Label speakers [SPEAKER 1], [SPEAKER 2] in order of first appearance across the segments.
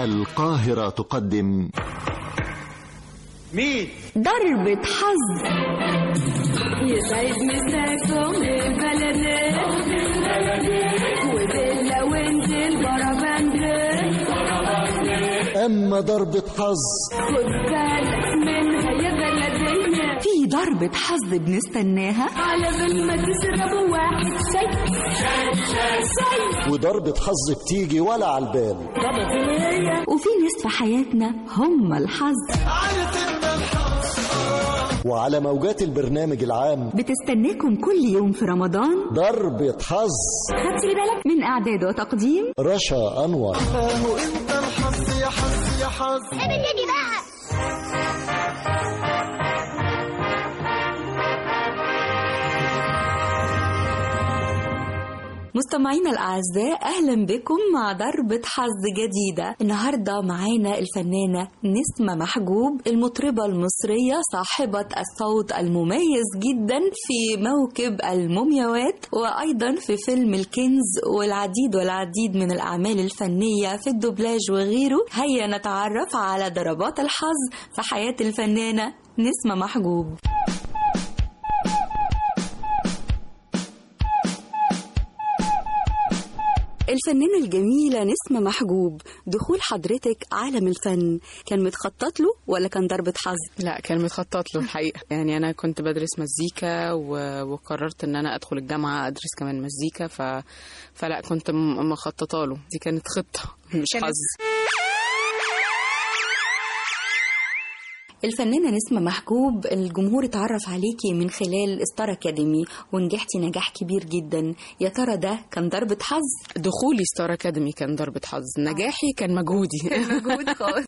[SPEAKER 1] القاهرة تقدم
[SPEAKER 2] مين؟
[SPEAKER 3] ضربة حظ
[SPEAKER 4] يسعد مساكم البلدية وبيلا وانت البربندة
[SPEAKER 1] أما ضربة حظ
[SPEAKER 4] خد بالك منها يا بلدية
[SPEAKER 3] في ضربة حظ بنستناها
[SPEAKER 4] على بال ما تشربوا واحد شاي شاي
[SPEAKER 1] وضربة حظ بتيجي ولا على البال
[SPEAKER 3] وفي ناس في حياتنا هم الحظ
[SPEAKER 1] وعلى موجات البرنامج العام
[SPEAKER 3] بتستناكم كل يوم في رمضان
[SPEAKER 1] ضربة حظ
[SPEAKER 3] خدت لي بالك من إعداد وتقديم
[SPEAKER 1] رشا أنور
[SPEAKER 3] مستمعينا الأعزاء أهلا بكم مع ضربة حظ جديدة النهاردة معانا الفنانة نسمة محجوب المطربة المصرية صاحبة الصوت المميز جدا في موكب المومياوات وأيضا في فيلم الكنز والعديد والعديد من الأعمال الفنية في الدوبلاج وغيره هيا نتعرف على ضربات الحظ في حياة الفنانة نسمة محجوب الفنانة الجميلة نسمة محجوب دخول حضرتك عالم الفن كان متخطط له ولا كان ضربة حظ؟
[SPEAKER 5] لا كان متخطط له الحقيقة يعني أنا كنت بدرس مزيكا و... وقررت إن أنا أدخل الجامعة أدرس كمان مزيكا ف... فلا كنت م- مخططة له دي كانت خطة مش
[SPEAKER 3] كانت-
[SPEAKER 5] حظ
[SPEAKER 3] الفنانة نسمة محجوب الجمهور اتعرف عليكي من خلال ستار أكاديمي ونجحتي نجاح كبير جدا يا ترى ده كان ضربة حظ؟
[SPEAKER 5] دخولي ستار أكاديمي كان ضربة حظ نجاحي كان مجهودي
[SPEAKER 3] مجهود خالص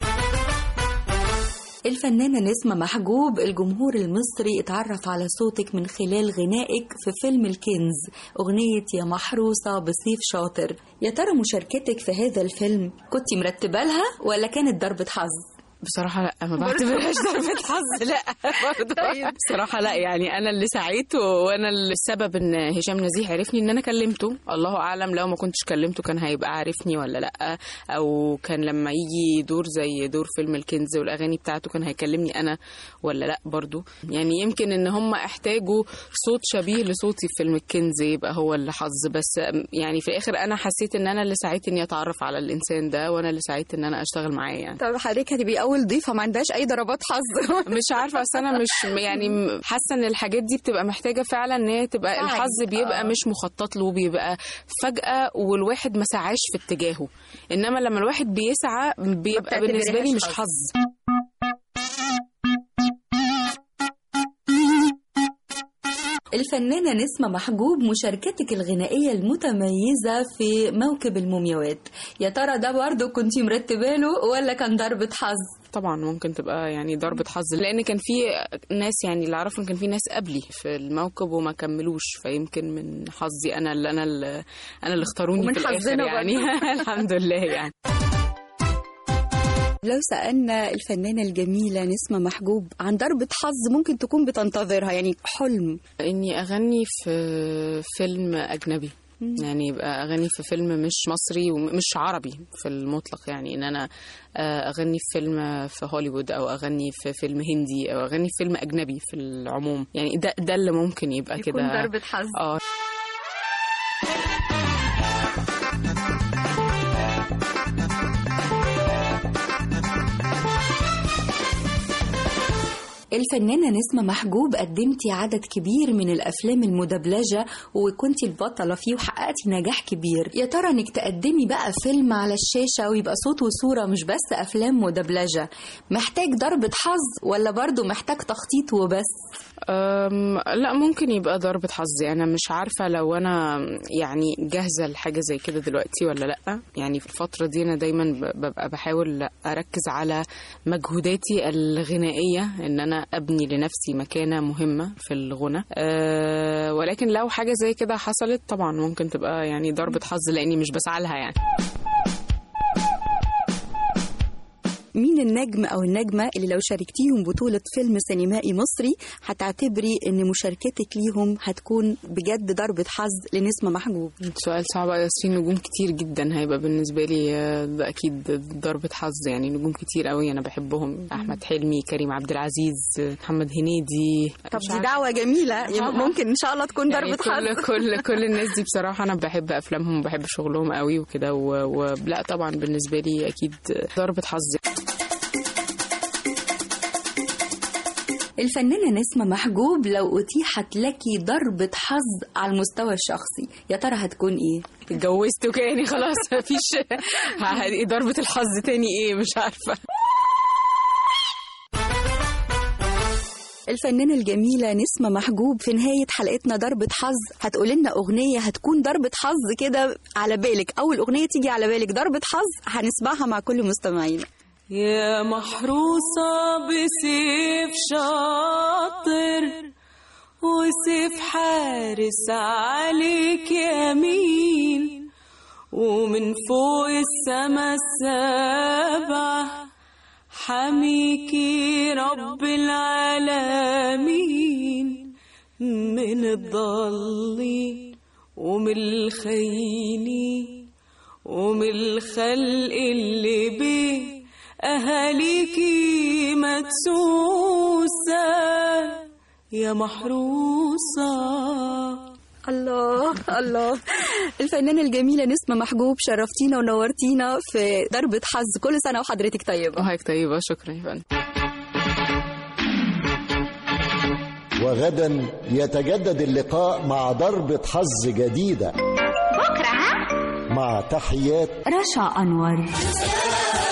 [SPEAKER 3] الفنانة نسمة محجوب الجمهور المصري اتعرف على صوتك من خلال غنائك في فيلم الكنز أغنية يا محروسة بسيف شاطر يا ترى مشاركتك في هذا الفيلم كنت مرتبة لها ولا كانت ضربة حظ؟
[SPEAKER 5] بصراحة لا ما بعتبرهاش ضربة حظ لا برضه بصراحة لا يعني أنا اللي ساعدته وأنا اللي السبب إن هشام نزيه عرفني إن أنا كلمته الله أعلم لو ما كنتش كلمته كان هيبقى عارفني ولا لا أو كان لما يجي دور زي دور فيلم الكنز والأغاني بتاعته كان هيكلمني أنا ولا لا برضه يعني يمكن إن هم احتاجوا صوت شبيه لصوتي في فيلم الكنز يبقى هو اللي حظ بس يعني في الآخر أنا حسيت إن أنا اللي ساعدت إني أتعرف على الإنسان ده وأنا اللي ساعدت إن أنا أشتغل معاه يعني
[SPEAKER 3] طب حضرتك هتبقي أول ضيفة ما عندهاش أي ضربات حظ
[SPEAKER 5] مش عارفه اصل انا مش يعني م- حاسه ان الحاجات دي بتبقى محتاجه فعلا ان هي تبقى
[SPEAKER 3] ساعد.
[SPEAKER 5] الحظ بيبقى
[SPEAKER 3] آه.
[SPEAKER 5] مش مخطط له بيبقى فجاه والواحد ما سعاش في اتجاهه انما لما الواحد بيسعى بيبقى بالنسبه لي مش
[SPEAKER 3] حظ.
[SPEAKER 5] حظ
[SPEAKER 3] الفنانة نسمة محجوب مشاركتك الغنائية المتميزة في موكب المومياوات يا ترى ده برضه كنت مرتبة له ولا كان ضربة حظ؟
[SPEAKER 5] طبعا ممكن تبقى يعني ضربه حظ لان كان في ناس يعني اللي اعرفه إن كان في ناس قبلي في الموكب وما كملوش فيمكن من حظي انا اللي انا اللي انا اللي اختاروني
[SPEAKER 3] ومن
[SPEAKER 5] في الاخر
[SPEAKER 3] حظنا
[SPEAKER 5] يعني الحمد لله يعني
[SPEAKER 3] لو سألنا الفنانة الجميلة نسمة محجوب عن ضربة حظ ممكن تكون بتنتظرها يعني حلم
[SPEAKER 5] اني اغني في فيلم اجنبي يعني يبقى اغني في فيلم مش مصري ومش عربي في المطلق يعني ان انا آه، اغني في فيلم في هوليوود او اغني في فيلم هندي او اغني في فيلم اجنبي في العموم يعني ده ده اللي ممكن يبقى كده
[SPEAKER 3] حظ
[SPEAKER 5] اه
[SPEAKER 3] الفنانة نسمة محجوب قدمتي عدد كبير من الأفلام المدبلجة وكنتي البطلة فيه وحققتي نجاح كبير يا ترى إنك تقدمي بقى فيلم على الشاشة ويبقى صوت وصورة مش بس أفلام مدبلجة محتاج ضربة حظ ولا برضو محتاج تخطيط وبس
[SPEAKER 5] أم لا ممكن يبقى ضربة حظ أنا مش عارفة لو أنا يعني جاهزة لحاجة زي كده دلوقتي ولا لأ يعني في الفترة دي أنا دايما ب- ببقى بحاول أركز على مجهوداتي الغنائية إن أنا أبني لنفسي مكانة مهمة في الغنى أه ولكن لو حاجة زي كده حصلت طبعا ممكن تبقى يعني ضربة حظ لأني مش بسعى لها يعني
[SPEAKER 3] مين النجم او النجمه اللي لو شاركتيهم بطوله فيلم سينمائي مصري هتعتبري ان مشاركتك ليهم هتكون بجد ضربه حظ لنسمه محجوب
[SPEAKER 5] سؤال صعب أوي، بس في نجوم كتير جدا هيبقى بالنسبة لي آه، ده أكيد ضربة حظ يعني نجوم كتير قوي أنا بحبهم أحمد حلمي كريم عبد العزيز آه، محمد هنيدي
[SPEAKER 3] طب
[SPEAKER 5] مش
[SPEAKER 3] دي
[SPEAKER 5] عارفة.
[SPEAKER 3] دعوه جميله يعني
[SPEAKER 5] طبعاً.
[SPEAKER 3] ممكن ان شاء الله تكون
[SPEAKER 5] يعني
[SPEAKER 3] ضربه
[SPEAKER 5] كل
[SPEAKER 3] حظ
[SPEAKER 5] كل كل الناس دي بصراحة أنا بحب أفلامهم وبحب شغلهم قوي وكده و- ولا طبعا بالنسبة لي أكيد ضربة حظ
[SPEAKER 3] الفنانة نسمة محجوب لو أتيحت لك ضربة حظ على المستوى الشخصي يا ترى هتكون إيه؟
[SPEAKER 5] اتجوزت وكاني خلاص مفيش ه- ضربة الحظ تاني إيه مش عارفة
[SPEAKER 3] الفنانة الجميلة نسمة محجوب في نهاية حلقتنا ضربة حظ هتقول لنا أغنية هتكون ضربة حظ كده على بالك أول أغنية تيجي على بالك ضربة حظ هنسمعها مع كل مستمعينا
[SPEAKER 5] يا محروسة بسيف شاطر وسيف حارس عليك يمين ومن فوق السما السبعة حميكي رب العالمين من الضالين ومن الخاينين ومن الخلق اللي بيه أهاليكي مدسوسة يا محروسة
[SPEAKER 3] الله الله الفنانة الجميلة نسمة محجوب شرفتينا ونورتينا في ضربة حظ كل سنة وحضرتك طيبة
[SPEAKER 5] وهيك طيبة شكرا يا فندم
[SPEAKER 1] وغدا يتجدد اللقاء مع ضربة حظ جديدة
[SPEAKER 4] بكرة ها
[SPEAKER 1] مع تحيات
[SPEAKER 3] رشا أنور